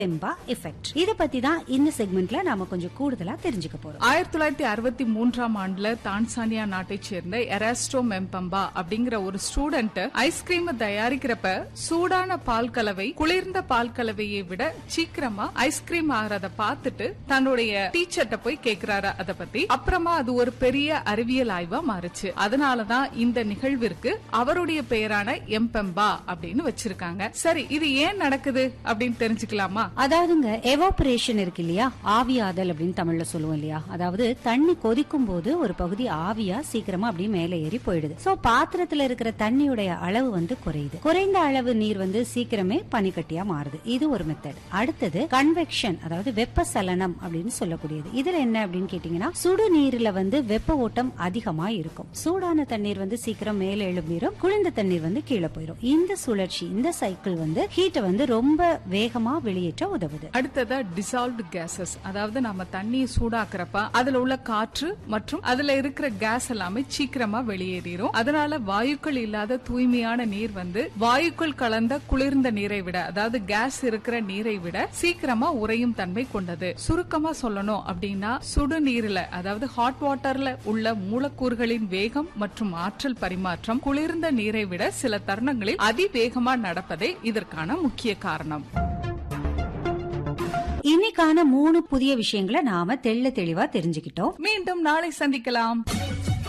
எம்பா effect இத பத்தி தான் இந்த செக்மெண்ட்ல நாம கொஞ்சம் கூடுதலா தெரிஞ்சுக்க போறோம் ஆயிரத்தி தொள்ளாயிரத்தி அறுபத்தி மூன்றாம் ஆண்டுல தான்சானியா நாட்டை சேர்ந்த எராஸ்டோ மெம்பம்பா அப்படிங்கிற ஒரு ஸ்டூடெண்ட் ஐஸ்கிரீம் தயாரிக்கிறப்ப சூடான பால் கலவை குளிர்ந்த பால் கலவையை விட சீக்கிரமா ஐஸ்கிரீம் ஆகிறத பார்த்துட்டு தன்னுடைய டீச்சர்ட்ட போய் கேக்குறாரு அத பத்தி அப்புறமா அது ஒரு பெரிய அறிவியல் ஆய்வா மாறுச்சு அதனாலதான் இந்த நிகழ்விற்கு அவருடைய பெயரான எம்பெம்பா அப்படின்னு வச்சிருக்காங்க சரி இது ஏன் நடக்குது அப்படின்னு தெரிஞ்சுக்கலாமா அதாவதுங்க எவாபரேஷன் இருக்கு இல்லையா ஆவியாதல் அப்படின்னு தமிழ்ல சொல்லுவோம் இல்லையா அதாவது தண்ணி கொதிக்கும் போது ஒரு பகுதி ஆவியா சீக்கிரமா அப்படியே மேலே ஏறி போயிடுது சோ பாத்திரத்துல இருக்கிற தண்ணியுடைய அளவு வந்து குறையுது குறைந்த அளவு நீர் வந்து சீக்கிரமே பனிக்கட்டியா மாறுது இது ஒரு மெத்தட் அடுத்தது கன்வெக்ஷன் அதாவது வெப்ப சலனம் அப்படின்னு சொல்லக்கூடியது இதுல என்ன அப்படின்னு கேட்டீங்கன்னா சுடு நீர்ல வந்து வெப்ப ஓட்டம் அதிகமா இருக்கும் சூடான தண்ணீர் வந்து சீக்கிரம் மேலே எழும்பிடும் குளிர்ந்த தண்ணீர் வந்து கீழே போயிடும் இந்த சுழற்சி இந்த சைக்கிள் வந்து ஹீட்டை வந்து ரொம்ப வேகமா வெளியேற்ற உதவுது அடுத்ததா டிசால்வ்டு கேசஸ் அதாவது நம்ம தண்ணியை சூடாக்குறப்ப அதுல உள்ள காற்று மற்றும் அதுல இருக்கிற கேஸ் எல்லாமே சீக்கிரமா வெளியேறிடும் அதனால வாயுக்கள் இல்லாத தூய்மையான நீர் வந்து வாயுக்கள் கலந்த குளிர்ந்த நீரை விட அதாவது கேஸ் இருக்கிற நீரை விட சீக்கிரமா உறையும் தன்மை கொண்டது சுருக்கமா சொல்லணும் அப்படின்னா சுடு நீர்ல அதாவது ஹாட் வாட்டர்ல உள்ள மூலக்கூறுகளின் வேகம் மற்றும் ஆற்றல் பரிமாற்றம் குளிர்ந்த நீரை விட சில தருணங்களில் அதிவேகமா நடப்பதே இதற்கான முக்கிய காரணம் இன்னைக்கான மூணு புதிய விஷயங்களை நாம தெள்ள தெளிவா தெரிஞ்சுக்கிட்டோம் மீண்டும் நாளை சந்திக்கலாம்